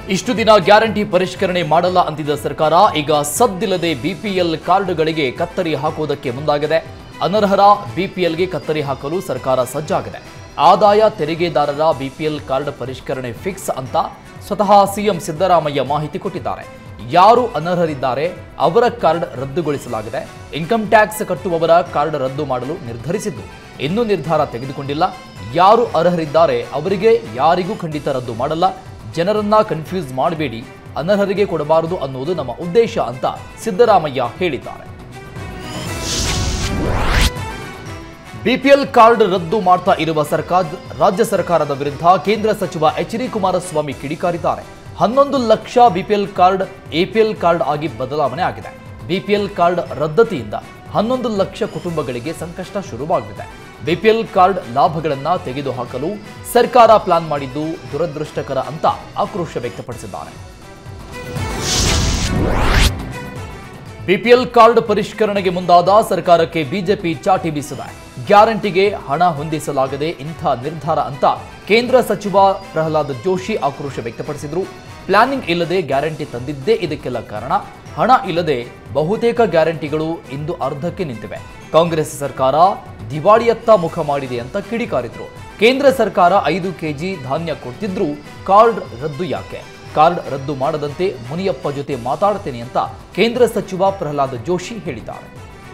ಇಷ್ಟು ದಿನ ಗ್ಯಾರಂಟಿ ಪರಿಷ್ಕರಣೆ ಮಾಡಲ್ಲ ಅಂತಿದ್ದ ಸರ್ಕಾರ ಈಗ ಸದ್ದಿಲ್ಲದೆ ಬಿಪಿಎಲ್ ಕಾರ್ಡ್ಗಳಿಗೆ ಕತ್ತರಿ ಹಾಕುವುದಕ್ಕೆ ಮುಂದಾಗಿದೆ ಅನರ್ಹರ ಬಿಪಿಎಲ್ಗೆ ಕತ್ತರಿ ಹಾಕಲು ಸರ್ಕಾರ ಸಜ್ಜಾಗಿದೆ ಆದಾಯ ತೆರಿಗೆದಾರರ ಬಿಪಿಎಲ್ ಕಾರ್ಡ್ ಪರಿಷ್ಕರಣೆ ಫಿಕ್ಸ್ ಅಂತ ಸ್ವತಃ ಸಿಎಂ ಸಿದ್ದರಾಮಯ್ಯ ಮಾಹಿತಿ ಕೊಟ್ಟಿದ್ದಾರೆ ಯಾರು ಅನರ್ಹರಿದ್ದಾರೆ ಅವರ ಕಾರ್ಡ್ ರದ್ದುಗೊಳಿಸಲಾಗಿದೆ ಇನ್ಕಮ್ ಟ್ಯಾಕ್ಸ್ ಕಟ್ಟುವವರ ಕಾರ್ಡ್ ರದ್ದು ಮಾಡಲು ನಿರ್ಧರಿಸಿದ್ದು ಇನ್ನೂ ನಿರ್ಧಾರ ತೆಗೆದುಕೊಂಡಿಲ್ಲ ಯಾರು ಅರ್ಹರಿದ್ದಾರೆ ಅವರಿಗೆ ಯಾರಿಗೂ ಖಂಡಿತ ರದ್ದು ಮಾಡಲ್ಲ ಜನರನ್ನ ಕನ್ಫ್ಯೂಸ್ ಮಾಡಬೇಡಿ ಅನರ್ಹರಿಗೆ ಕೊಡಬಾರದು ಅನ್ನುವುದು ನಮ್ಮ ಉದ್ದೇಶ ಅಂತ ಸಿದ್ದರಾಮಯ್ಯ ಹೇಳಿದ್ದಾರೆ ಬಿಪಿಎಲ್ ಕಾರ್ಡ್ ರದ್ದು ಮಾಡ್ತಾ ಇರುವ ಸರ್ಕಾರ ರಾಜ್ಯ ಸರ್ಕಾರದ ವಿರುದ್ಧ ಕೇಂದ್ರ ಸಚಿವ ಎಚ್ ಡಿ ಕುಮಾರಸ್ವಾಮಿ ಕಿಡಿಕಾರಿದ್ದಾರೆ ಹನ್ನೊಂದು ಲಕ್ಷ ಬಿಪಿಎಲ್ ಕಾರ್ಡ್ ಎಪಿಎಲ್ ಕಾರ್ಡ್ ಆಗಿ ಬದಲಾವಣೆ ಆಗಿದೆ ಬಿಪಿಎಲ್ ಕಾರ್ಡ್ ರದ್ದತಿಯಿಂದ ಹನ್ನೊಂದು ಲಕ್ಷ ಕುಟುಂಬಗಳಿಗೆ ಸಂಕಷ್ಟ ಶುರುವಾಗಿದೆ ಬಿಪಿಎಲ್ ಕಾರ್ಡ್ ಲಾಭಗಳನ್ನ ತೆಗೆದುಹಾಕಲು ಸರ್ಕಾರ ಪ್ಲಾನ್ ಮಾಡಿದ್ದು ದುರದೃಷ್ಟಕರ ಅಂತ ಆಕ್ರೋಶ ವ್ಯಕ್ತಪಡಿಸಿದ್ದಾರೆ ಬಿಪಿಎಲ್ ಕಾರ್ಡ್ ಪರಿಷ್ಕರಣೆಗೆ ಮುಂದಾದ ಸರ್ಕಾರಕ್ಕೆ ಬಿಜೆಪಿ ಚಾಟಿ ಬೀಸಿದೆ ಗ್ಯಾರಂಟಿಗೆ ಹಣ ಹೊಂದಿಸಲಾಗದೆ ಇಂಥ ನಿರ್ಧಾರ ಅಂತ ಕೇಂದ್ರ ಸಚಿವ ಪ್ರಹ್ಲಾದ್ ಜೋಶಿ ಆಕ್ರೋಶ ವ್ಯಕ್ತಪಡಿಸಿದ್ರು ಪ್ಲಾನಿಂಗ್ ಇಲ್ಲದೆ ಗ್ಯಾರಂಟಿ ತಂದಿದ್ದೇ ಇದಕ್ಕೆಲ್ಲ ಕಾರಣ ಹಣ ಇಲ್ಲದೆ ಬಹುತೇಕ ಗ್ಯಾರಂಟಿಗಳು ಇಂದು ಅರ್ಧಕ್ಕೆ ನಿಂತಿವೆ ಕಾಂಗ್ರೆಸ್ ಸರ್ಕಾರ ದಿವಾಳಿಯತ್ತ ಮುಖ ಮಾಡಿದೆ ಅಂತ ಕಿಡಿಕಾರಿದ್ರು ಕೇಂದ್ರ ಸರ್ಕಾರ ಐದು ಕೆಜಿ ಧಾನ್ಯ ಕೊಡ್ತಿದ್ರು ಕಾರ್ಡ್ ರದ್ದು ಯಾಕೆ ಕಾರ್ಡ್ ರದ್ದು ಮಾಡದಂತೆ ಮುನಿಯಪ್ಪ ಜೊತೆ ಮಾತಾಡ್ತೇನೆ ಅಂತ ಕೇಂದ್ರ ಸಚಿವ ಪ್ರಹ್ಲಾದ್ ಜೋಶಿ ಹೇಳಿದ್ದಾರೆ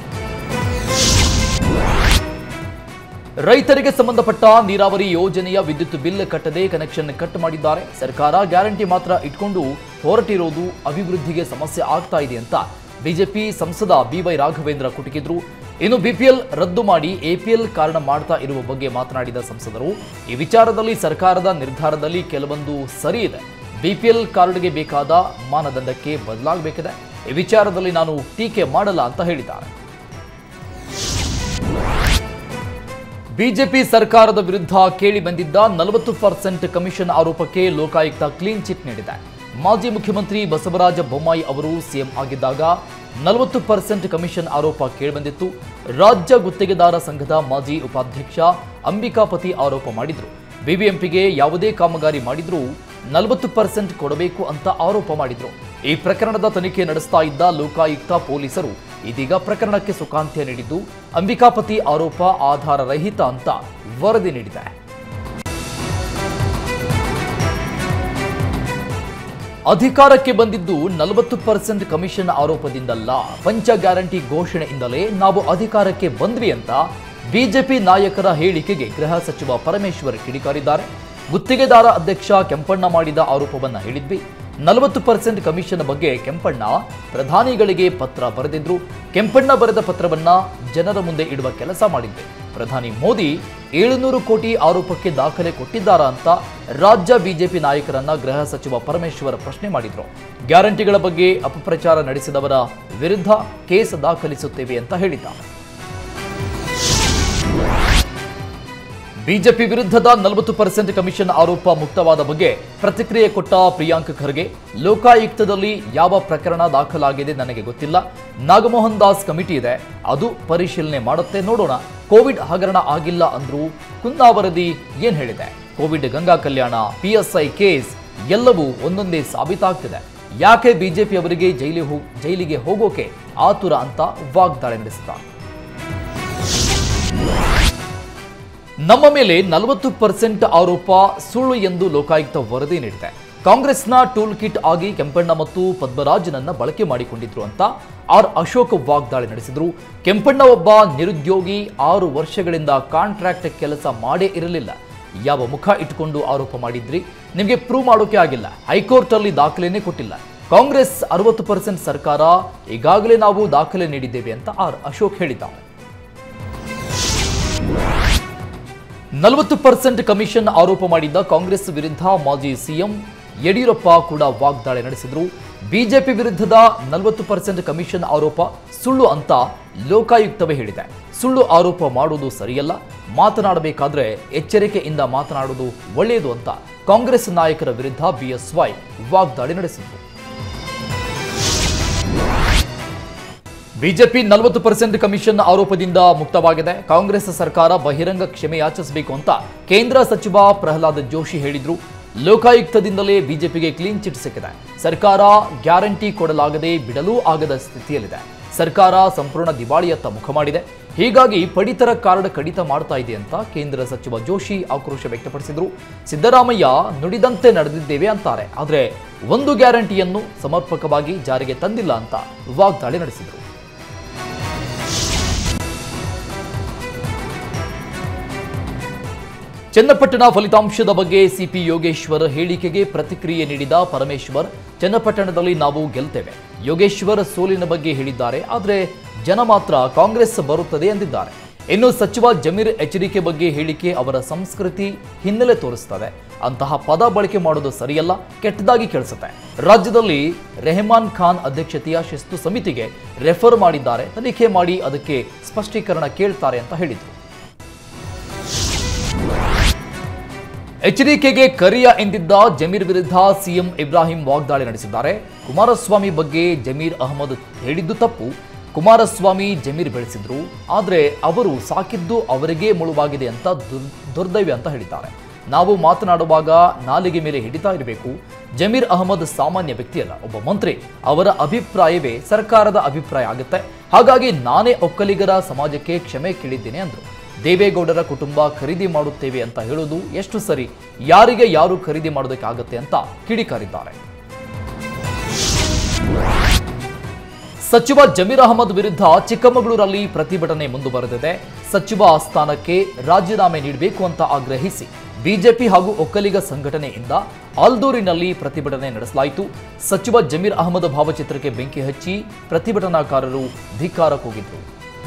ರೈತರಿಗೆ ಸಂಬಂಧಪಟ್ಟ ನೀರಾವರಿ ಯೋಜನೆಯ ವಿದ್ಯುತ್ ಬಿಲ್ ಕಟ್ಟದೆ ಕನೆಕ್ಷನ್ ಕಟ್ ಮಾಡಿದ್ದಾರೆ ಸರ್ಕಾರ ಗ್ಯಾರಂಟಿ ಮಾತ್ರ ಇಟ್ಕೊಂಡು ಹೊರಟಿರೋದು ಅಭಿವೃದ್ಧಿಗೆ ಸಮಸ್ಯೆ ಆಗ್ತಾ ಇದೆ ಅಂತ ಬಿಜೆಪಿ ಸಂಸದ ಬಿವೈ ರಾಘವೇಂದ್ರ ಕುಟುಕಿದ್ರು ಇನ್ನು ಬಿಪಿಎಲ್ ರದ್ದು ಮಾಡಿ ಎಪಿಎಲ್ ಕಾರಣ ಮಾಡ್ತಾ ಇರುವ ಬಗ್ಗೆ ಮಾತನಾಡಿದ ಸಂಸದರು ಈ ವಿಚಾರದಲ್ಲಿ ಸರ್ಕಾರದ ನಿರ್ಧಾರದಲ್ಲಿ ಕೆಲವೊಂದು ಸರಿ ಇದೆ ಬಿಪಿಎಲ್ ಕಾರ್ಡ್ಗೆ ಬೇಕಾದ ಮಾನದಂಡಕ್ಕೆ ಬದಲಾಗಬೇಕಿದೆ ಈ ವಿಚಾರದಲ್ಲಿ ನಾನು ಟೀಕೆ ಮಾಡಲ್ಲ ಅಂತ ಹೇಳಿದ್ದಾರೆ ಬಿಜೆಪಿ ಸರ್ಕಾರದ ವಿರುದ್ಧ ಕೇಳಿ ಬಂದಿದ್ದ ನಲವತ್ತು ಪರ್ಸೆಂಟ್ ಕಮಿಷನ್ ಆರೋಪಕ್ಕೆ ಲೋಕಾಯುಕ್ತ ಕ್ಲೀನ್ ಚಿಟ್ ನೀಡಿದೆ ಮಾಜಿ ಮುಖ್ಯಮಂತ್ರಿ ಬಸವರಾಜ ಬೊಮ್ಮಾಯಿ ಅವರು ಸಿಎಂ ಆಗಿದ್ದಾಗ ನಲವತ್ತು ಪರ್ಸೆಂಟ್ ಕಮಿಷನ್ ಆರೋಪ ಕೇಳಿಬಂದಿತ್ತು ರಾಜ್ಯ ಗುತ್ತಿಗೆದಾರ ಸಂಘದ ಮಾಜಿ ಉಪಾಧ್ಯಕ್ಷ ಅಂಬಿಕಾಪತಿ ಆರೋಪ ಮಾಡಿದ್ರು ಬಿಬಿಎಂಪಿಗೆ ಯಾವುದೇ ಕಾಮಗಾರಿ ಮಾಡಿದ್ರೂ ನಲವತ್ತು ಪರ್ಸೆಂಟ್ ಕೊಡಬೇಕು ಅಂತ ಆರೋಪ ಮಾಡಿದ್ರು ಈ ಪ್ರಕರಣದ ತನಿಖೆ ನಡೆಸ್ತಾ ಇದ್ದ ಲೋಕಾಯುಕ್ತ ಪೊಲೀಸರು ಇದೀಗ ಪ್ರಕರಣಕ್ಕೆ ಸುಖಾಂತ್ಯ ನೀಡಿದ್ದು ಅಂಬಿಕಾಪತಿ ಆರೋಪ ಆಧಾರ ರಹಿತ ಅಂತ ವರದಿ ನೀಡಿದೆ ಅಧಿಕಾರಕ್ಕೆ ಬಂದಿದ್ದು ನಲವತ್ತು ಪರ್ಸೆಂಟ್ ಕಮಿಷನ್ ಆರೋಪದಿಂದಲ್ಲ ಪಂಚ ಗ್ಯಾರಂಟಿ ಘೋಷಣೆಯಿಂದಲೇ ನಾವು ಅಧಿಕಾರಕ್ಕೆ ಬಂದ್ವಿ ಅಂತ ಬಿಜೆಪಿ ನಾಯಕರ ಹೇಳಿಕೆಗೆ ಗೃಹ ಸಚಿವ ಪರಮೇಶ್ವರ್ ಕಿಡಿಕಾರಿದ್ದಾರೆ ಗುತ್ತಿಗೆದಾರ ಅಧ್ಯಕ್ಷ ಕೆಂಪಣ್ಣ ಮಾಡಿದ ಆರೋಪವನ್ನ ಹೇಳಿದ್ವಿ ನಲವತ್ತು ಪರ್ಸೆಂಟ್ ಕಮಿಷನ್ ಬಗ್ಗೆ ಕೆಂಪಣ್ಣ ಪ್ರಧಾನಿಗಳಿಗೆ ಪತ್ರ ಬರೆದಿದ್ರು ಕೆಂಪಣ್ಣ ಬರೆದ ಪತ್ರವನ್ನ ಜನರ ಮುಂದೆ ಇಡುವ ಕೆಲಸ ಮಾಡಿದ್ವಿ ಪ್ರಧಾನಿ ಮೋದಿ ಏಳುನೂರು ಕೋಟಿ ಆರೋಪಕ್ಕೆ ದಾಖಲೆ ಕೊಟ್ಟಿದ್ದಾರಾ ಅಂತ ರಾಜ್ಯ ಬಿಜೆಪಿ ನಾಯಕರನ್ನ ಗೃಹ ಸಚಿವ ಪರಮೇಶ್ವರ್ ಪ್ರಶ್ನೆ ಮಾಡಿದ್ರು ಗ್ಯಾರಂಟಿಗಳ ಬಗ್ಗೆ ಅಪಪ್ರಚಾರ ನಡೆಸಿದವರ ವಿರುದ್ಧ ಕೇಸ್ ದಾಖಲಿಸುತ್ತೇವೆ ಅಂತ ಹೇಳಿದ್ದಾರೆ ಬಿಜೆಪಿ ವಿರುದ್ಧದ ನಲವತ್ತು ಪರ್ಸೆಂಟ್ ಕಮಿಷನ್ ಆರೋಪ ಮುಕ್ತವಾದ ಬಗ್ಗೆ ಪ್ರತಿಕ್ರಿಯೆ ಕೊಟ್ಟ ಪ್ರಿಯಾಂಕ್ ಖರ್ಗೆ ಲೋಕಾಯುಕ್ತದಲ್ಲಿ ಯಾವ ಪ್ರಕರಣ ದಾಖಲಾಗಿದೆ ನನಗೆ ಗೊತ್ತಿಲ್ಲ ನಾಗಮೋಹನ್ ದಾಸ್ ಕಮಿಟಿ ಇದೆ ಅದು ಪರಿಶೀಲನೆ ಮಾಡುತ್ತೆ ನೋಡೋಣ ಕೋವಿಡ್ ಹಗರಣ ಆಗಿಲ್ಲ ಅಂದ್ರೂ ಕುಂದಾ ವರದಿ ಏನ್ ಹೇಳಿದೆ Covid Ganga Kalyana PSI case ಎಲ್ಲವೂ ಒಂದೊಂದೇ ಸಾಬೀತಾಗ್ತಿದೆ ಯಾಕೆ ಬಿಜೆಪಿ ಅವರಿಗೆ ಜೈಲಿ ಹೋ- ಜೈಲಿಗೆ ಹೋಗೋಕೆ ಆತುರ ಅಂತ ವಾಗ್ದಾಳಿ ನಡೆಸಿದ್ದಾರೆ ನಮ್ಮ ಮೇಲೆ ನಲವತ್ತು ಪರ್ಸೆಂಟ್ ಆರೋಪ ಸುಳ್ಳು ಎಂದು ಲೋಕಾಯುಕ್ತ ವರದಿ ನೀಡಿದೆ ಕಾಂಗ್ರೆಸ್ನ ಟೂಲ್ ಕಿಟ್ ಆಗಿ ಕೆಂಪಣ್ಣ ಮತ್ತು ಪದ್ಮರಾಜನನ್ನ ಬಳಕೆ ಮಾಡಿಕೊಂಡಿದ್ರು ಅಂತ ಆರ್ ಅಶೋಕ್ ವಾಗ್ದಾಳಿ ನಡೆಸಿದ್ರು ಕೆಂಪಣ್ಣ ಒಬ್ಬ ನಿರುದ್ಯೋಗಿ ಆರು ವರ್ಷಗಳಿಂದ ಕಾಂಟ್ರಾಕ್ಟ್ ಕೆಲಸ ಮಾಡೇ ಇರಲಿಲ್ಲ ಯಾವ ಮುಖ ಇಟ್ಕೊಂಡು ಆರೋಪ ಮಾಡಿದ್ರಿ ನಿಮಗೆ ಪ್ರೂವ್ ಮಾಡೋಕೆ ಆಗಿಲ್ಲ ಹೈಕೋರ್ಟ್ ಅಲ್ಲಿ ದಾಖಲೆನೇ ಕೊಟ್ಟಿಲ್ಲ ಕಾಂಗ್ರೆಸ್ ಅರವತ್ತು ಪರ್ಸೆಂಟ್ ಸರ್ಕಾರ ಈಗಾಗಲೇ ನಾವು ದಾಖಲೆ ನೀಡಿದ್ದೇವೆ ಅಂತ ಆರ್ ಅಶೋಕ್ ಹೇಳಿದ್ದಾರೆ ನಲವತ್ತು ಪರ್ಸೆಂಟ್ ಕಮಿಷನ್ ಆರೋಪ ಮಾಡಿದ್ದ ಕಾಂಗ್ರೆಸ್ ವಿರುದ್ಧ ಮಾಜಿ ಸಿಎಂ ಯಡಿಯೂರಪ್ಪ ಕೂಡ ವಾಗ್ದಾಳಿ ನಡೆಸಿದ್ರು ಬಿಜೆಪಿ ವಿರುದ್ಧದ ನಲವತ್ತು ಪರ್ಸೆಂಟ್ ಕಮಿಷನ್ ಆರೋಪ ಸುಳ್ಳು ಅಂತ ಲೋಕಾಯುಕ್ತವೇ ಹೇಳಿದೆ ಸುಳ್ಳು ಆರೋಪ ಮಾಡುವುದು ಸರಿಯಲ್ಲ ಮಾತನಾಡಬೇಕಾದ್ರೆ ಎಚ್ಚರಿಕೆಯಿಂದ ಮಾತನಾಡುವುದು ಒಳ್ಳೆಯದು ಅಂತ ಕಾಂಗ್ರೆಸ್ ನಾಯಕರ ವಿರುದ್ಧ ಬಿಎಸ್ವೈ ವಾಗ್ದಾಳಿ ನಡೆಸಿದ್ರು ಬಿಜೆಪಿ ನಲವತ್ತು ಪರ್ಸೆಂಟ್ ಕಮಿಷನ್ ಆರೋಪದಿಂದ ಮುಕ್ತವಾಗಿದೆ ಕಾಂಗ್ರೆಸ್ ಸರ್ಕಾರ ಬಹಿರಂಗ ಕ್ಷಮೆ ಯಾಚಿಸಬೇಕು ಅಂತ ಕೇಂದ್ರ ಸಚಿವ ಪ್ರಹ್ಲಾದ್ ಜೋಶಿ ಹೇಳಿದ್ರು ಲೋಕಾಯುಕ್ತದಿಂದಲೇ ಬಿಜೆಪಿಗೆ ಕ್ಲೀನ್ ಚಿಟ್ ಸಿಕ್ಕಿದೆ ಸರ್ಕಾರ ಗ್ಯಾರಂಟಿ ಕೊಡಲಾಗದೆ ಬಿಡಲೂ ಆಗದ ಸ್ಥಿತಿಯಲ್ಲಿದೆ ಸರ್ಕಾರ ಸಂಪೂರ್ಣ ದಿವಾಳಿಯತ್ತ ಮುಖ ಮಾಡಿದೆ ಹೀಗಾಗಿ ಪಡಿತರ ಕಾರ್ಡ್ ಕಡಿತ ಮಾಡ್ತಾ ಇದೆ ಅಂತ ಕೇಂದ್ರ ಸಚಿವ ಜೋಶಿ ಆಕ್ರೋಶ ವ್ಯಕ್ತಪಡಿಸಿದ್ರು ಸಿದ್ದರಾಮಯ್ಯ ನುಡಿದಂತೆ ನಡೆದಿದ್ದೇವೆ ಅಂತಾರೆ ಆದರೆ ಒಂದು ಗ್ಯಾರಂಟಿಯನ್ನು ಸಮರ್ಪಕವಾಗಿ ಜಾರಿಗೆ ತಂದಿಲ್ಲ ಅಂತ ವಾಗ್ದಾಳಿ ನಡೆಸಿದರು ಚನ್ನಪಟ್ಟಣ ಫಲಿತಾಂಶದ ಬಗ್ಗೆ ಸಿಪಿ ಯೋಗೇಶ್ವರ್ ಹೇಳಿಕೆಗೆ ಪ್ರತಿಕ್ರಿಯೆ ನೀಡಿದ ಪರಮೇಶ್ವರ್ ಚನ್ನಪಟ್ಟಣದಲ್ಲಿ ನಾವು ಗೆಲ್ತೇವೆ ಯೋಗೇಶ್ವರ್ ಸೋಲಿನ ಬಗ್ಗೆ ಹೇಳಿದ್ದಾರೆ ಆದರೆ ಜನ ಮಾತ್ರ ಕಾಂಗ್ರೆಸ್ ಬರುತ್ತದೆ ಎಂದಿದ್ದಾರೆ ಇನ್ನು ಸಚಿವ ಜಮೀರ್ ಎಚ್ಚರಿಕೆ ಬಗ್ಗೆ ಹೇಳಿಕೆ ಅವರ ಸಂಸ್ಕೃತಿ ಹಿನ್ನೆಲೆ ತೋರಿಸ್ತದೆ ಅಂತಹ ಪದ ಬಳಕೆ ಮಾಡೋದು ಸರಿಯಲ್ಲ ಕೆಟ್ಟದಾಗಿ ಕೇಳಿಸುತ್ತೆ ರಾಜ್ಯದಲ್ಲಿ ರೆಹಮಾನ್ ಖಾನ್ ಅಧ್ಯಕ್ಷತೆಯ ಶಿಸ್ತು ಸಮಿತಿಗೆ ರೆಫರ್ ಮಾಡಿದ್ದಾರೆ ತನಿಖೆ ಮಾಡಿ ಅದಕ್ಕೆ ಸ್ಪಷ್ಟೀಕರಣ ಕೇಳ್ತಾರೆ ಅಂತ ಹೇಳಿದರು ಎಚ್ಡಿಕೆಗೆ ಕರಿಯ ಎಂದಿದ್ದ ಜಮೀರ್ ವಿರುದ್ಧ ಸಿಎಂ ಇಬ್ರಾಹಿಂ ವಾಗ್ದಾಳಿ ನಡೆಸಿದ್ದಾರೆ ಕುಮಾರಸ್ವಾಮಿ ಬಗ್ಗೆ ಜಮೀರ್ ಅಹಮದ್ ಹೇಳಿದ್ದು ತಪ್ಪು ಕುಮಾರಸ್ವಾಮಿ ಜಮೀರ್ ಬೆಳೆಸಿದ್ರು ಆದರೆ ಅವರು ಸಾಕಿದ್ದು ಅವರಿಗೇ ಮುಳುವಾಗಿದೆ ಅಂತ ದುರ್ ದುರ್ದೈವ್ಯ ಅಂತ ಹೇಳಿದ್ದಾರೆ ನಾವು ಮಾತನಾಡುವಾಗ ನಾಲಿಗೆ ಮೇಲೆ ಹಿಡಿತಾ ಇರಬೇಕು ಜಮೀರ್ ಅಹಮದ್ ಸಾಮಾನ್ಯ ವ್ಯಕ್ತಿಯಲ್ಲ ಒಬ್ಬ ಮಂತ್ರಿ ಅವರ ಅಭಿಪ್ರಾಯವೇ ಸರ್ಕಾರದ ಅಭಿಪ್ರಾಯ ಆಗುತ್ತೆ ಹಾಗಾಗಿ ನಾನೇ ಒಕ್ಕಲಿಗರ ಸಮಾಜಕ್ಕೆ ಕ್ಷಮೆ ಕೇಳಿದ್ದೇನೆ ಅಂದರು ದೇವೇಗೌಡರ ಕುಟುಂಬ ಖರೀದಿ ಮಾಡುತ್ತೇವೆ ಅಂತ ಹೇಳೋದು ಎಷ್ಟು ಸರಿ ಯಾರಿಗೆ ಯಾರು ಖರೀದಿ ಮಾಡೋದಕ್ಕಾಗತ್ತೆ ಅಂತ ಕಿಡಿಕಾರಿದ್ದಾರೆ ಸಚಿವ ಜಮೀರ್ ಅಹಮದ್ ವಿರುದ್ಧ ಚಿಕ್ಕಮಗಳೂರಲ್ಲಿ ಪ್ರತಿಭಟನೆ ಮುಂದುವರೆದಿದೆ ಸಚಿವ ಸ್ಥಾನಕ್ಕೆ ರಾಜೀನಾಮೆ ನೀಡಬೇಕು ಅಂತ ಆಗ್ರಹಿಸಿ ಬಿಜೆಪಿ ಹಾಗೂ ಒಕ್ಕಲಿಗ ಸಂಘಟನೆಯಿಂದ ಆಲ್ದೂರಿನಲ್ಲಿ ಪ್ರತಿಭಟನೆ ನಡೆಸಲಾಯಿತು ಸಚಿವ ಜಮೀರ್ ಅಹಮದ್ ಭಾವಚಿತ್ರಕ್ಕೆ ಬೆಂಕಿ ಹಚ್ಚಿ ಪ್ರತಿಭಟನಾಕಾರರು ಧಿಕ್ಕಾರ ಕೂಗಿದ್ರು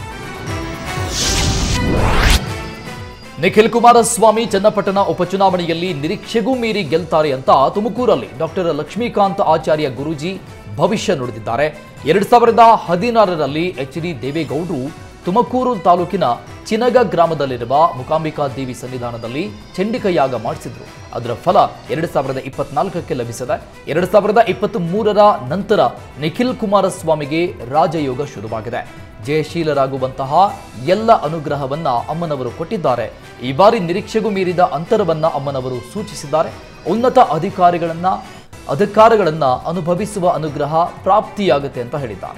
ನಿಖಿಲ್ ಕುಮಾರಸ್ವಾಮಿ ಚನ್ನಪಟ್ಟಣ ಉಪಚುನಾವಣೆಯಲ್ಲಿ ನಿರೀಕ್ಷೆಗೂ ಮೀರಿ ಗೆಲ್ತಾರೆ ಅಂತ ತುಮಕೂರಲ್ಲಿ ಡಾಕ್ಟರ್ ಲಕ್ಷ್ಮೀಕಾಂತ್ ಆಚಾರ್ಯ ಗುರೂಜಿ ಭವಿಷ್ಯ ನುಡಿದಿದ್ದಾರೆ ಎರಡ್ ಸಾವಿರದ ಹದಿನಾರರಲ್ಲಿ ಎಚ್ ಡಿ ದೇವೇಗೌಡರು ತುಮಕೂರು ತಾಲೂಕಿನ ಚಿನಗ ಗ್ರಾಮದಲ್ಲಿರುವ ಮುಕಾಂಬಿಕಾ ದೇವಿ ಸನ್ನಿಧಾನದಲ್ಲಿ ಚಂಡಿಕಯಾಗ ಮಾಡಿಸಿದ್ರು ಅದರ ಫಲ ಎರಡ್ ಸಾವಿರದ ಇಪ್ಪತ್ನಾಲ್ಕಕ್ಕೆ ಲಭಿಸಿದೆ ಎರಡ್ ಸಾವಿರದ ಇಪ್ಪತ್ತ್ ಮೂರರ ನಂತರ ನಿಖಿಲ್ ಕುಮಾರಸ್ವಾಮಿಗೆ ರಾಜಯೋಗ ಶುರುವಾಗಿದೆ ಜಯಶೀಲರಾಗುವಂತಹ ಎಲ್ಲ ಅನುಗ್ರಹವನ್ನ ಅಮ್ಮನವರು ಕೊಟ್ಟಿದ್ದಾರೆ ಈ ಬಾರಿ ನಿರೀಕ್ಷೆಗೂ ಮೀರಿದ ಅಂತರವನ್ನ ಅಮ್ಮನವರು ಸೂಚಿಸಿದ್ದಾರೆ ಉನ್ನತ ಅಧಿಕಾರಿಗಳನ್ನ ಅಧಿಕಾರಗಳನ್ನ ಅನುಭವಿಸುವ ಅನುಗ್ರಹ ಪ್ರಾಪ್ತಿಯಾಗುತ್ತೆ ಅಂತ ಹೇಳಿದ್ದಾರೆ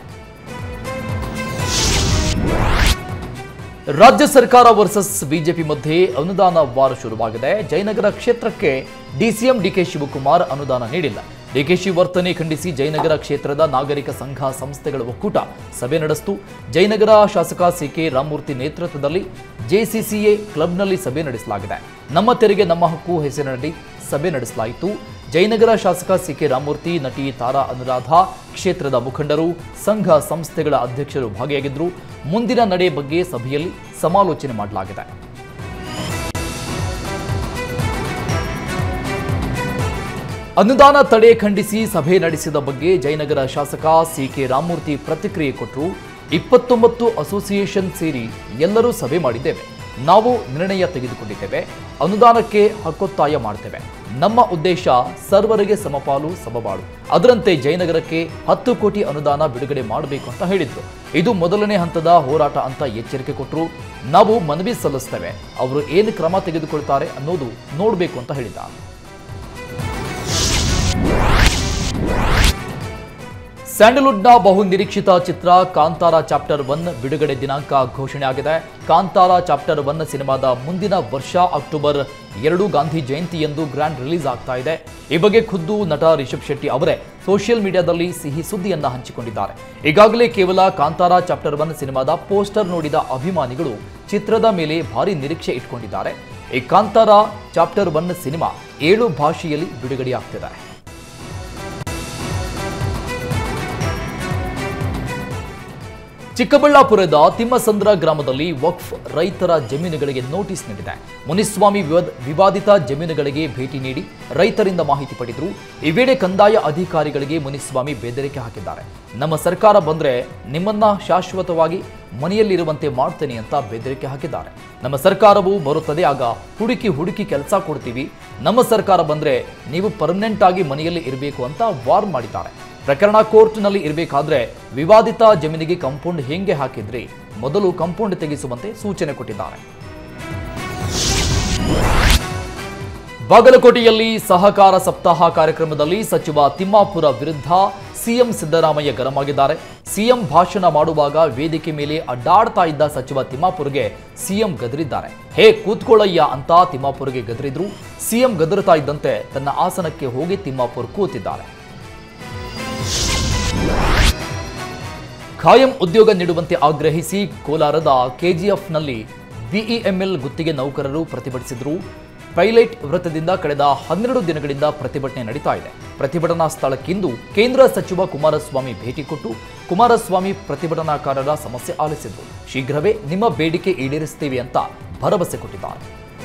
ರಾಜ್ಯ ಸರ್ಕಾರ ವರ್ಸಸ್ ಬಿಜೆಪಿ ಮಧ್ಯೆ ಅನುದಾನ ವಾರ ಶುರುವಾಗಿದೆ ಜಯನಗರ ಕ್ಷೇತ್ರಕ್ಕೆ ಡಿಸಿಎಂ ಡಿಕೆ ಶಿವಕುಮಾರ್ ಅನುದಾನ ನೀಡಿಲ್ಲ ಡಿಕೆಶಿ ವರ್ತನೆ ಖಂಡಿಸಿ ಜಯನಗರ ಕ್ಷೇತ್ರದ ನಾಗರಿಕ ಸಂಘ ಸಂಸ್ಥೆಗಳ ಒಕ್ಕೂಟ ಸಭೆ ನಡೆಸಿತು ಜಯನಗರ ಶಾಸಕ ಸಿಕೆ ರಾಮಮೂರ್ತಿ ನೇತೃತ್ವದಲ್ಲಿ ಜೆಸಿಸಿಎ ಕ್ಲಬ್ನಲ್ಲಿ ಸಭೆ ನಡೆಸಲಾಗಿದೆ ನಮ್ಮ ತೆರಿಗೆ ನಮ್ಮ ಹಕ್ಕು ಹೆಸರಿನಡಿ ಸಭೆ ನಡೆಸಲಾಯಿತು ಜಯನಗರ ಶಾಸಕ ಸಿಕೆ ರಾಮಮೂರ್ತಿ ನಟಿ ತಾರಾ ಅನುರಾಧ ಕ್ಷೇತ್ರದ ಮುಖಂಡರು ಸಂಘ ಸಂಸ್ಥೆಗಳ ಅಧ್ಯಕ್ಷರು ಭಾಗಿಯಾಗಿದ್ದರು ಮುಂದಿನ ನಡೆ ಬಗ್ಗೆ ಸಭೆಯಲ್ಲಿ ಸಮಾಲೋಚನೆ ಮಾಡಲಾಗಿದೆ ಅನುದಾನ ತಡೆ ಖಂಡಿಸಿ ಸಭೆ ನಡೆಸಿದ ಬಗ್ಗೆ ಜಯನಗರ ಶಾಸಕ ಸಿಕೆ ರಾಮಮೂರ್ತಿ ಪ್ರತಿಕ್ರಿಯೆ ಕೊಟ್ಟರು ಇಪ್ಪತ್ತೊಂಬತ್ತು ಅಸೋಸಿಯೇಷನ್ ಸೇರಿ ಎಲ್ಲರೂ ಸಭೆ ಮಾಡಿದ್ದೇವೆ ನಾವು ನಿರ್ಣಯ ತೆಗೆದುಕೊಂಡಿದ್ದೇವೆ ಅನುದಾನಕ್ಕೆ ಹಕ್ಕೊತ್ತಾಯ ಮಾಡ್ತೇವೆ ನಮ್ಮ ಉದ್ದೇಶ ಸರ್ವರಿಗೆ ಸಮಪಾಲು ಸಮಬಾಳು ಅದರಂತೆ ಜಯನಗರಕ್ಕೆ ಹತ್ತು ಕೋಟಿ ಅನುದಾನ ಬಿಡುಗಡೆ ಮಾಡಬೇಕು ಅಂತ ಹೇಳಿದ್ರು ಇದು ಮೊದಲನೇ ಹಂತದ ಹೋರಾಟ ಅಂತ ಎಚ್ಚರಿಕೆ ಕೊಟ್ಟರು ನಾವು ಮನವಿ ಸಲ್ಲಿಸ್ತೇವೆ ಅವರು ಏನು ಕ್ರಮ ತೆಗೆದುಕೊಳ್ತಾರೆ ಅನ್ನೋದು ನೋಡಬೇಕು ಅಂತ ಹೇಳಿದ್ದಾರೆ ಸ್ಯಾಂಡಲ್ವುಡ್ನ ಬಹು ನಿರೀಕ್ಷಿತ ಚಿತ್ರ ಕಾಂತಾರ ಚಾಪ್ಟರ್ ಒನ್ ಬಿಡುಗಡೆ ದಿನಾಂಕ ಘೋಷಣೆ ಆಗಿದೆ ಕಾಂತಾರ ಚಾಪ್ಟರ್ ಒನ್ ಸಿನಿಮಾದ ಮುಂದಿನ ವರ್ಷ ಅಕ್ಟೋಬರ್ ಎರಡು ಗಾಂಧಿ ಜಯಂತಿಯಂದು ಗ್ರ್ಯಾಂಡ್ ರಿಲೀಸ್ ಆಗ್ತಾ ಇದೆ ಈ ಬಗ್ಗೆ ಖುದ್ದು ನಟ ರಿಷಬ್ ಶೆಟ್ಟಿ ಅವರೇ ಸೋಷಿಯಲ್ ಮೀಡಿಯಾದಲ್ಲಿ ಸಿಹಿ ಸುದ್ದಿಯನ್ನ ಹಂಚಿಕೊಂಡಿದ್ದಾರೆ ಈಗಾಗಲೇ ಕೇವಲ ಕಾಂತಾರ ಚಾಪ್ಟರ್ ಒನ್ ಸಿನಿಮಾದ ಪೋಸ್ಟರ್ ನೋಡಿದ ಅಭಿಮಾನಿಗಳು ಚಿತ್ರದ ಮೇಲೆ ಭಾರಿ ನಿರೀಕ್ಷೆ ಇಟ್ಕೊಂಡಿದ್ದಾರೆ ಈ ಕಾಂತಾರ ಚಾಪ್ಟರ್ ಒನ್ ಸಿನಿಮಾ ಏಳು ಭಾಷೆಯಲ್ಲಿ ಬಿಡುಗಡೆಯಾಗ್ತಿದೆ ಚಿಕ್ಕಬಳ್ಳಾಪುರದ ತಿಮ್ಮಸಂದ್ರ ಗ್ರಾಮದಲ್ಲಿ ವಕ್ಫ್ ರೈತರ ಜಮೀನುಗಳಿಗೆ ನೋಟಿಸ್ ನೀಡಿದೆ ಮುನಿಸ್ವಾಮಿ ವಿವಾದ- ವಿವಾದಿತ ಜಮೀನುಗಳಿಗೆ ಭೇಟಿ ನೀಡಿ ರೈತರಿಂದ ಮಾಹಿತಿ ಪಡೆದರು ಈ ವೇಳೆ ಕಂದಾಯ ಅಧಿಕಾರಿಗಳಿಗೆ ಮುನಿಸ್ವಾಮಿ ಬೆದರಿಕೆ ಹಾಕಿದ್ದಾರೆ ನಮ್ಮ ಸರ್ಕಾರ ಬಂದ್ರೆ ನಿಮ್ಮನ್ನ ಶಾಶ್ವತವಾಗಿ ಮನೆಯಲ್ಲಿರುವಂತೆ ಮಾಡ್ತೇನೆ ಅಂತ ಬೆದರಿಕೆ ಹಾಕಿದ್ದಾರೆ ನಮ್ಮ ಸರ್ಕಾರವು ಬರುತ್ತದೆ ಆಗ ಹುಡುಕಿ ಹುಡುಕಿ ಕೆಲಸ ಕೊಡ್ತೀವಿ ನಮ್ಮ ಸರ್ಕಾರ ಬಂದ್ರೆ ನೀವು ಪರ್ಮನೆಂಟ್ ಆಗಿ ಮನೆಯಲ್ಲಿ ಇರಬೇಕು ಅಂತ ವಾರ್ ಮಾಡಿದ್ದಾರೆ ಪ್ರಕರಣ ಕೋರ್ಟ್ನಲ್ಲಿ ಇರಬೇಕಾದ್ರೆ ವಿವಾದಿತ ಜಮೀನಿಗೆ ಕಂಪೌಂಡ್ ಹೆಂಗೆ ಹಾಕಿದ್ರಿ ಮೊದಲು ಕಂಪೌಂಡ್ ತೆಗೆಸುವಂತೆ ಸೂಚನೆ ಕೊಟ್ಟಿದ್ದಾರೆ ಬಾಗಲಕೋಟೆಯಲ್ಲಿ ಸಹಕಾರ ಸಪ್ತಾಹ ಕಾರ್ಯಕ್ರಮದಲ್ಲಿ ಸಚಿವ ತಿಮ್ಮಾಪುರ ವಿರುದ್ಧ ಸಿಎಂ ಸಿದ್ದರಾಮಯ್ಯ ಗರಂ ಆಗಿದ್ದಾರೆ ಸಿಎಂ ಭಾಷಣ ಮಾಡುವಾಗ ವೇದಿಕೆ ಮೇಲೆ ಅಡ್ಡಾಡ್ತಾ ಇದ್ದ ಸಚಿವ ತಿಮ್ಮಾಪುರ್ಗೆ ಸಿಎಂ ಗದರಿದ್ದಾರೆ ಹೇ ಕೂತ್ಕೊಳ್ಳಯ್ಯ ಅಂತ ತಿಮ್ಮಾಪುರ್ಗೆ ಗದರಿದ್ರು ಸಿಎಂ ಗದರುತ್ತಾ ಇದ್ದಂತೆ ತನ್ನ ಆಸನಕ್ಕೆ ಹೋಗಿ ತಿಮ್ಮಾಪುರ್ ಕೂತಿದ್ದಾರೆ ಖಾಯಂ ಉದ್ಯೋಗ ನೀಡುವಂತೆ ಆಗ್ರಹಿಸಿ ಕೋಲಾರದ ಕೆಜಿಎಫ್ನಲ್ಲಿ ಬಿಇಎಂಎಲ್ ಗುತ್ತಿಗೆ ನೌಕರರು ಪ್ರತಿಭಟಿಸಿದರು ಪೈಲಟ್ ವೃತ್ತದಿಂದ ಕಳೆದ ಹನ್ನೆರಡು ದಿನಗಳಿಂದ ಪ್ರತಿಭಟನೆ ನಡೀತಾ ಇದೆ ಪ್ರತಿಭಟನಾ ಸ್ಥಳಕ್ಕಿಂದು ಕೇಂದ್ರ ಸಚಿವ ಕುಮಾರಸ್ವಾಮಿ ಭೇಟಿ ಕೊಟ್ಟು ಕುಮಾರಸ್ವಾಮಿ ಪ್ರತಿಭಟನಾಕಾರರ ಸಮಸ್ಯೆ ಆಲಿಸಿದರು ಶೀಘ್ರವೇ ನಿಮ್ಮ ಬೇಡಿಕೆ ಈಡೇರಿಸುತ್ತೇವೆ ಅಂತ ಭರವಸೆ ಕೊಟ್ಟಿದ್ದಾರೆ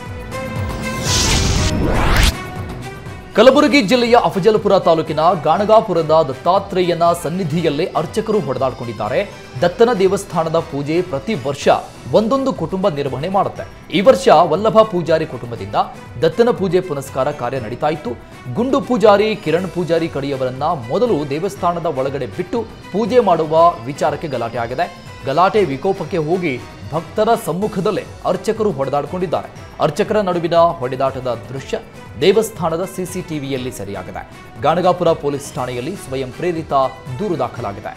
ಕಲಬುರಗಿ ಜಿಲ್ಲೆಯ ಅಫಜಲಪುರ ತಾಲೂಕಿನ ಗಾಣಗಾಪುರದ ದತ್ತಾತ್ರೇಯನ ಸನ್ನಿಧಿಯಲ್ಲೇ ಅರ್ಚಕರು ಹೊಡೆದಾಡಿಕೊಂಡಿದ್ದಾರೆ ದತ್ತನ ದೇವಸ್ಥಾನದ ಪೂಜೆ ಪ್ರತಿ ವರ್ಷ ಒಂದೊಂದು ಕುಟುಂಬ ನಿರ್ವಹಣೆ ಮಾಡುತ್ತೆ ಈ ವರ್ಷ ವಲ್ಲಭ ಪೂಜಾರಿ ಕುಟುಂಬದಿಂದ ದತ್ತನ ಪೂಜೆ ಪುನಸ್ಕಾರ ಕಾರ್ಯ ನಡೀತಾ ಇತ್ತು ಗುಂಡು ಪೂಜಾರಿ ಕಿರಣ್ ಪೂಜಾರಿ ಕಡೆಯವರನ್ನ ಮೊದಲು ದೇವಸ್ಥಾನದ ಒಳಗಡೆ ಬಿಟ್ಟು ಪೂಜೆ ಮಾಡುವ ವಿಚಾರಕ್ಕೆ ಗಲಾಟೆ ಆಗಿದೆ ಗಲಾಟೆ ವಿಕೋಪಕ್ಕೆ ಹೋಗಿ ಭಕ್ತರ ಸಮ್ಮುಖದಲ್ಲೇ ಅರ್ಚಕರು ಹೊಡೆದಾಡಿಕೊಂಡಿದ್ದಾರೆ ಅರ್ಚಕರ ನಡುವಿನ ಹೊಡೆದಾಟದ ದೃಶ್ಯ ದೇವಸ್ಥಾನದ ಸಿಸಿಟಿವಿಯಲ್ಲಿ ಸೆರೆಯಾಗಿದೆ ಗಾಣಗಾಪುರ ಪೊಲೀಸ್ ಠಾಣೆಯಲ್ಲಿ ಸ್ವಯಂ ಪ್ರೇರಿತ ದೂರು ದಾಖಲಾಗಿದೆ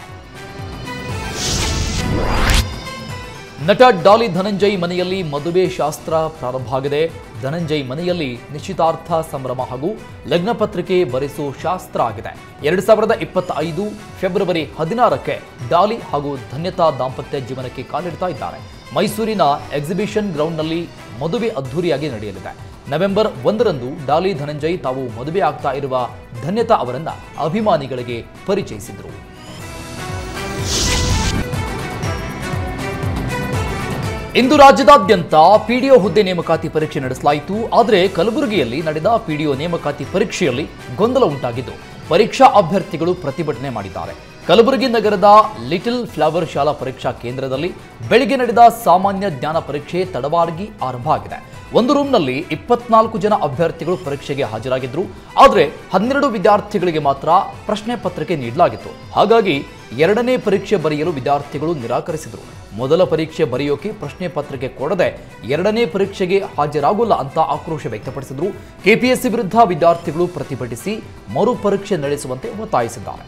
ನಟ ಡಾಲಿ ಧನಂಜಯ್ ಮನೆಯಲ್ಲಿ ಮದುವೆ ಶಾಸ್ತ್ರ ಪ್ರಾರಂಭ ಆಗಿದೆ ಧನಂಜಯ್ ಮನೆಯಲ್ಲಿ ನಿಶ್ಚಿತಾರ್ಥ ಸಂಭ್ರಮ ಹಾಗೂ ಲಗ್ನ ಪತ್ರಿಕೆ ಬರೆಸೋ ಶಾಸ್ತ್ರ ಆಗಿದೆ ಎರಡು ಸಾವಿರದ ಇಪ್ಪತ್ತೈದು ಫೆಬ್ರವರಿ ಹದಿನಾರಕ್ಕೆ ಡಾಲಿ ಹಾಗೂ ಧನ್ಯತಾ ದಾಂಪತ್ಯ ಜೀವನಕ್ಕೆ ಕಾಲಿಡ್ತಾ ಇದ್ದಾರೆ ಮೈಸೂರಿನ ಎಕ್ಸಿಬಿಷನ್ ಗ್ರೌಂಡ್ನಲ್ಲಿ ಮದುವೆ ಅದ್ಧೂರಿಯಾಗಿ ನಡೆಯಲಿದೆ ನವೆಂಬರ್ ಒಂದರಂದು ಡಾಲಿ ಧನಂಜಯ್ ತಾವು ಮದುವೆ ಆಗ್ತಾ ಇರುವ ಧನ್ಯತಾ ಅವರನ್ನ ಅಭಿಮಾನಿಗಳಿಗೆ ಪರಿಚಯಿಸಿದರು ಇಂದು ರಾಜ್ಯದಾದ್ಯಂತ ಪಿಡಿಒ ಹುದ್ದೆ ನೇಮಕಾತಿ ಪರೀಕ್ಷೆ ನಡೆಸಲಾಯಿತು ಆದರೆ ಕಲಬುರಗಿಯಲ್ಲಿ ನಡೆದ ಪಿಡಿಒ ನೇಮಕಾತಿ ಪರೀಕ್ಷೆಯಲ್ಲಿ ಗೊಂದಲ ಉಂಟಾಗಿದ್ದು ಪರೀಕ್ಷಾ ಅಭ್ಯರ್ಥಿಗಳು ಪ್ರತಿಭಟನೆ ಮಾಡಿದ್ದಾರೆ ಕಲಬುರಗಿ ನಗರದ ಲಿಟಲ್ ಫ್ಲವರ್ ಶಾಲಾ ಪರೀಕ್ಷಾ ಕೇಂದ್ರದಲ್ಲಿ ಬೆಳಿಗ್ಗೆ ನಡೆದ ಸಾಮಾನ್ಯ ಜ್ಞಾನ ಪರೀಕ್ಷೆ ತಡವಾಗಿ ಆರಂಭ ಆಗಿದೆ ಒಂದು ರೂಮ್ನಲ್ಲಿ ಇಪ್ಪತ್ನಾಲ್ಕು ಜನ ಅಭ್ಯರ್ಥಿಗಳು ಪರೀಕ್ಷೆಗೆ ಹಾಜರಾಗಿದ್ರು ಆದರೆ ಹನ್ನೆರಡು ವಿದ್ಯಾರ್ಥಿಗಳಿಗೆ ಮಾತ್ರ ಪ್ರಶ್ನೆ ಪತ್ರಿಕೆ ನೀಡಲಾಗಿತ್ತು ಹಾಗಾಗಿ ಎರಡನೇ ಪರೀಕ್ಷೆ ಬರೆಯಲು ವಿದ್ಯಾರ್ಥಿಗಳು ನಿರಾಕರಿಸಿದರು ಮೊದಲ ಪರೀಕ್ಷೆ ಬರೆಯೋಕೆ ಪ್ರಶ್ನೆ ಪತ್ರಿಕೆ ಕೊಡದೆ ಎರಡನೇ ಪರೀಕ್ಷೆಗೆ ಹಾಜರಾಗೋಲ್ಲ ಅಂತ ಆಕ್ರೋಶ ವ್ಯಕ್ತಪಡಿಸಿದ್ರು ಕೆಪಿಎಸ್ಸಿ ವಿರುದ್ಧ ವಿದ್ಯಾರ್ಥಿಗಳು ಪ್ರತಿಭಟಿಸಿ ಮರು ಪರೀಕ್ಷೆ ನಡೆಸುವಂತೆ ಒತ್ತಾಯಿಸಿದ್ದಾರೆ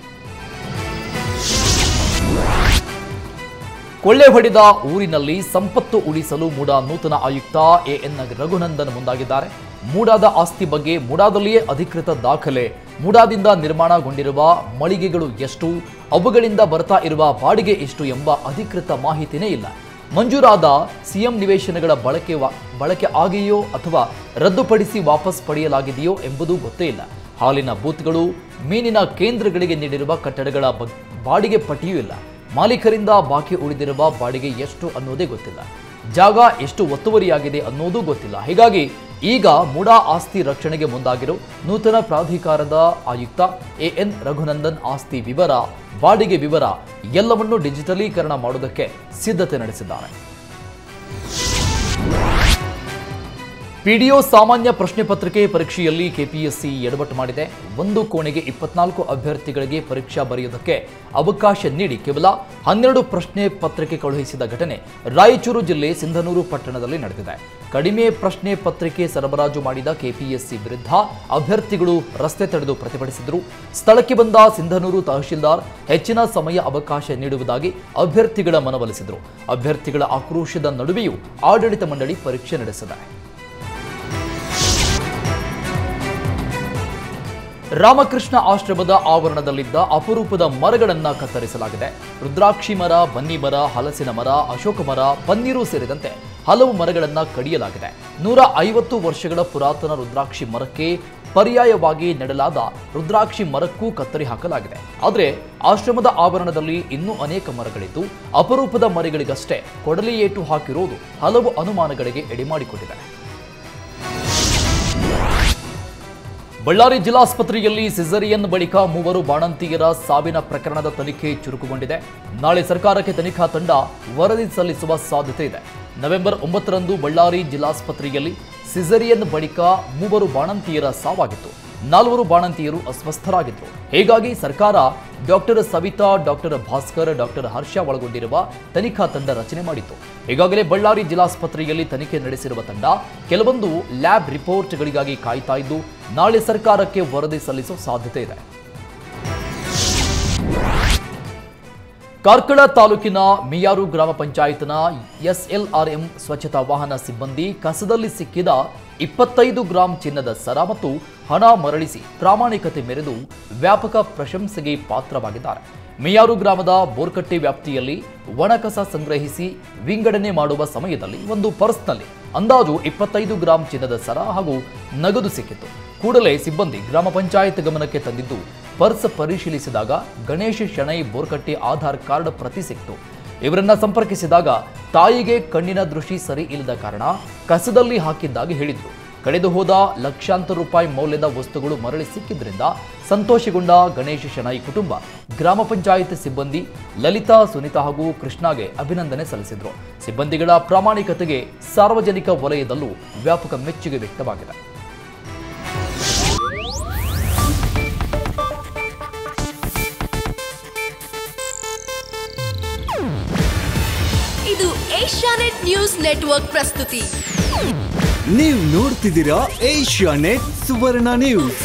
ಕೊಳ್ಳೆ ಹೊಡೆದ ಊರಿನಲ್ಲಿ ಸಂಪತ್ತು ಉಳಿಸಲು ಮೂಡಾ ನೂತನ ಆಯುಕ್ತ ಎಎನ್ ರಘುನಂದನ್ ಮುಂದಾಗಿದ್ದಾರೆ ಮೂಡಾದ ಆಸ್ತಿ ಬಗ್ಗೆ ಮೂಡಾದಲ್ಲಿಯೇ ಅಧಿಕೃತ ದಾಖಲೆ ಮೂಡಾದಿಂದ ನಿರ್ಮಾಣಗೊಂಡಿರುವ ಮಳಿಗೆಗಳು ಎಷ್ಟು ಅವುಗಳಿಂದ ಬರ್ತಾ ಇರುವ ಬಾಡಿಗೆ ಎಷ್ಟು ಎಂಬ ಅಧಿಕೃತ ಮಾಹಿತಿನೇ ಇಲ್ಲ ಮಂಜೂರಾದ ಸಿಎಂ ನಿವೇಶನಗಳ ಬಳಕೆ ವಾ- ಬಳಕೆ ಆಗಿದೆಯೋ ಅಥವಾ ರದ್ದುಪಡಿಸಿ ವಾಪಸ್ ಪಡೆಯಲಾಗಿದೆಯೋ ಎಂಬುದು ಗೊತ್ತೇ ಇಲ್ಲ ಹಾಲಿನ ಬೂತ್ಗಳು ಮೀನಿನ ಕೇಂದ್ರಗಳಿಗೆ ನೀಡಿರುವ ಕಟ್ಟಡಗಳ ಬಗ್- ಬಾಡಿಗೆ ಪಟ್ಟಿಯೂ ಇಲ್ಲ ಮಾಲೀಕರಿಂದ ಬಾಕಿ ಉಳಿದಿರುವ ಬಾಡಿಗೆ ಎಷ್ಟು ಅನ್ನೋದೇ ಗೊತ್ತಿಲ್ಲ ಜಾಗ ಎಷ್ಟು ಒತ್ತುವರಿಯಾಗಿದೆ ಅನ್ನೋದೂ ಗೊತ್ತಿಲ್ಲ ಹೀಗಾಗಿ ಈಗ ಮುಡಾ ಆಸ್ತಿ ರಕ್ಷಣೆಗೆ ಮುಂದಾಗಿರೋ ನೂತನ ಪ್ರಾಧಿಕಾರದ ಆಯುಕ್ತ ಎಎನ್ ರಘುನಂದನ್ ಆಸ್ತಿ ವಿವರ ಬಾಡಿಗೆ ವಿವರ ಎಲ್ಲವನ್ನೂ ಡಿಜಿಟಲೀಕರಣ ಮಾಡೋದಕ್ಕೆ ಸಿದ್ಧತೆ ನಡೆಸಿದ್ದಾರೆ ಪಿಡಿಒ ಸಾಮಾನ್ಯ ಪ್ರಶ್ನೆ ಪತ್ರಿಕೆ ಪರೀಕ್ಷೆಯಲ್ಲಿ ಕೆಪಿಎಸ್ಸಿ ಎಡವಟ್ಟು ಮಾಡಿದೆ ಒಂದು ಕೋಣೆಗೆ ಇಪ್ಪತ್ನಾಲ್ಕು ಅಭ್ಯರ್ಥಿಗಳಿಗೆ ಪರೀಕ್ಷಾ ಬರೆಯುವುದಕ್ಕೆ ಅವಕಾಶ ನೀಡಿ ಕೇವಲ ಹನ್ನೆರಡು ಪ್ರಶ್ನೆ ಪತ್ರಿಕೆ ಕಳುಹಿಸಿದ ಘಟನೆ ರಾಯಚೂರು ಜಿಲ್ಲೆ ಸಿಂಧನೂರು ಪಟ್ಟಣದಲ್ಲಿ ನಡೆದಿದೆ ಕಡಿಮೆ ಪ್ರಶ್ನೆ ಪತ್ರಿಕೆ ಸರಬರಾಜು ಮಾಡಿದ ಕೆಪಿಎಸ್ಸಿ ವಿರುದ್ಧ ಅಭ್ಯರ್ಥಿಗಳು ರಸ್ತೆ ತಡೆದು ಪ್ರತಿಭಟಿಸಿದರು ಸ್ಥಳಕ್ಕೆ ಬಂದ ಸಿಂಧನೂರು ತಹಶೀಲ್ದಾರ್ ಹೆಚ್ಚಿನ ಸಮಯ ಅವಕಾಶ ನೀಡುವುದಾಗಿ ಅಭ್ಯರ್ಥಿಗಳ ಮನವೊಲಿಸಿದರು ಅಭ್ಯರ್ಥಿಗಳ ಆಕ್ರೋಶದ ನಡುವೆಯೂ ಆಡಳಿತ ಮಂಡಳಿ ಪರೀಕ್ಷೆ ನಡೆಸಿದೆ ರಾಮಕೃಷ್ಣ ಆಶ್ರಮದ ಆವರಣದಲ್ಲಿದ್ದ ಅಪರೂಪದ ಮರಗಳನ್ನ ಕತ್ತರಿಸಲಾಗಿದೆ ರುದ್ರಾಕ್ಷಿ ಮರ ಬನ್ನಿ ಮರ ಹಲಸಿನ ಮರ ಅಶೋಕ ಮರ ಪನ್ನೀರು ಸೇರಿದಂತೆ ಹಲವು ಮರಗಳನ್ನ ಕಡಿಯಲಾಗಿದೆ ನೂರ ಐವತ್ತು ವರ್ಷಗಳ ಪುರಾತನ ರುದ್ರಾಕ್ಷಿ ಮರಕ್ಕೆ ಪರ್ಯಾಯವಾಗಿ ನೆಡಲಾದ ರುದ್ರಾಕ್ಷಿ ಮರಕ್ಕೂ ಕತ್ತರಿ ಹಾಕಲಾಗಿದೆ ಆದರೆ ಆಶ್ರಮದ ಆವರಣದಲ್ಲಿ ಇನ್ನೂ ಅನೇಕ ಮರಗಳಿದ್ದು ಅಪರೂಪದ ಮರಗಳಿಗಷ್ಟೇ ಕೊಡಲಿ ಏಟು ಹಾಕಿರುವುದು ಹಲವು ಅನುಮಾನಗಳಿಗೆ ಎಡೆಮಾಡಿಕೊಟ್ಟಿದೆ ಬಳ್ಳಾರಿ ಜಿಲ್ಲಾಸ್ಪತ್ರೆಯಲ್ಲಿ ಸಿಸರಿಯನ್ ಬಳಿಕ ಮೂವರು ಬಾಣಂತಿಯರ ಸಾವಿನ ಪ್ರಕರಣದ ತನಿಖೆ ಚುರುಕುಗೊಂಡಿದೆ ನಾಳೆ ಸರ್ಕಾರಕ್ಕೆ ತನಿಖಾ ತಂಡ ವರದಿ ಸಲ್ಲಿಸುವ ಸಾಧ್ಯತೆ ಇದೆ ನವೆಂಬರ್ ಒಂಬತ್ತರಂದು ಬಳ್ಳಾರಿ ಜಿಲ್ಲಾಸ್ಪತ್ರೆಯಲ್ಲಿ ಸಿಸರಿಯನ್ ಬಳಿಕ ಮೂವರು ಬಾಣಂತಿಯರ ಸಾವಾಗಿತ್ತು ನಾಲ್ವರು ಬಾಣಂತಿಯರು ಅಸ್ವಸ್ಥರಾಗಿದ್ದರು ಹೀಗಾಗಿ ಸರ್ಕಾರ doctor Savita doctor Bhaskar doctor Harsha ಒಳಗೊಂಡಿರುವ ತನಿಖಾ ತಂಡ ರಚನೆ ಮಾಡಿತ್ತು ಈಗಾಗಲೇ ಬಳ್ಳಾರಿ ಜಿಲ್ಲಾಸ್ಪತ್ರೆಯಲ್ಲಿ ತನಿಖೆ ನಡೆಸಿರುವ ತಂಡ ಕೆಲವೊಂದು ಲ್ಯಾಬ್ ರಿಪೋರ್ಟ್ಗಳಿಗಾಗಿ ಕಾಯ್ತಾ ಇದ್ದು ನಾಳೆ ಸರ್ಕಾರಕ್ಕೆ ವರದಿ ಸಲ್ಲಿಸುವ ಸಾಧ್ಯತೆ ಇದೆ ಕಾರ್ಕಳ ತಾಲೂಕಿನ ಮಿಯಾರು ಗ್ರಾಮ ಪಂಚಾಯತ್ನ ಎಸ್ಎಲ್ಆರ್ಎಂ ಸ್ವಚ್ಛತಾ ವಾಹನ ಸಿಬ್ಬಂದಿ ಕಸದಲ್ಲಿ ಸಿಕ್ಕಿದ ಇಪ್ಪತ್ತೈದು ಗ್ರಾಂ ಚಿನ್ನದ ಸರ ಮತ್ತು ಹಣ ಮರಳಿಸಿ ಪ್ರಾಮಾಣಿಕತೆ ಮೆರೆದು ವ್ಯಾಪಕ ಪ್ರಶಂಸೆಗೆ ಪಾತ್ರವಾಗಿದ್ದಾರೆ ಮಿಯಾರು ಗ್ರಾಮದ ಬೋರ್ಕಟ್ಟೆ ವ್ಯಾಪ್ತಿಯಲ್ಲಿ ಒಣಕಸ ಸಂಗ್ರಹಿಸಿ ವಿಂಗಡಣೆ ಮಾಡುವ ಸಮಯದಲ್ಲಿ ಒಂದು ಪರ್ಸ್ನಲ್ಲಿ ಅಂದಾಜು ಇಪ್ಪತ್ತೈದು ಗ್ರಾಂ ಚಿನ್ನದ ಸರ ಹಾಗೂ ನಗದು ಸಿಕ್ಕಿತು ಕೂಡಲೇ ಸಿಬ್ಬಂದಿ ಗ್ರಾಮ ಪಂಚಾಯತ್ ಗಮನಕ್ಕೆ ತಂದಿದ್ದು ಪರ್ಸ್ ಪರಿಶೀಲಿಸಿದಾಗ ಗಣೇಶ್ ಶೆಣೈ ಬೋರ್ಕಟ್ಟಿ ಆಧಾರ್ ಕಾರ್ಡ್ ಪ್ರತಿ ಸಿಕ್ತು ಇವರನ್ನ ಸಂಪರ್ಕಿಸಿದಾಗ ತಾಯಿಗೆ ಕಣ್ಣಿನ ದೃಷ್ಟಿ ಸರಿ ಇಲ್ಲದ ಕಾರಣ ಕಸದಲ್ಲಿ ಹಾಕಿದ್ದಾಗಿ ಹೇಳಿದ್ರು ಕಳೆದು ಹೋದ ಲಕ್ಷಾಂತರ ರೂಪಾಯಿ ಮೌಲ್ಯದ ವಸ್ತುಗಳು ಮರಳಿ ಸಿಕ್ಕಿದ್ರಿಂದ ಸಂತೋಷಗೊಂಡ ಗಣೇಶ್ ಶೆಣೈ ಕುಟುಂಬ ಗ್ರಾಮ ಪಂಚಾಯತ್ ಸಿಬ್ಬಂದಿ ಲಲಿತಾ ಸುನೀತಾ ಹಾಗೂ ಕೃಷ್ಣಾಗೆ ಅಭಿನಂದನೆ ಸಲ್ಲಿಸಿದ್ರು ಸಿಬ್ಬಂದಿಗಳ ಪ್ರಾಮಾಣಿಕತೆಗೆ ಸಾರ್ವಜನಿಕ ವಲಯದಲ್ಲೂ ವ್ಯಾಪಕ ಮೆಚ್ಚುಗೆ ವ್ಯಕ್ತವಾಗಿದೆ ಇದು ಏಷ್ಯಾನೆಟ್ ನ್ಯೂಸ್ ನೆಟ್ವರ್ಕ್ ಪ್ರಸ್ತುತಿ ನೀವು ನೋಡ್ತಿದ್ದೀರಾ ಏಷ್ಯಾ ನೆಟ್ ಸುವರ್ಣ ನ್ಯೂಸ್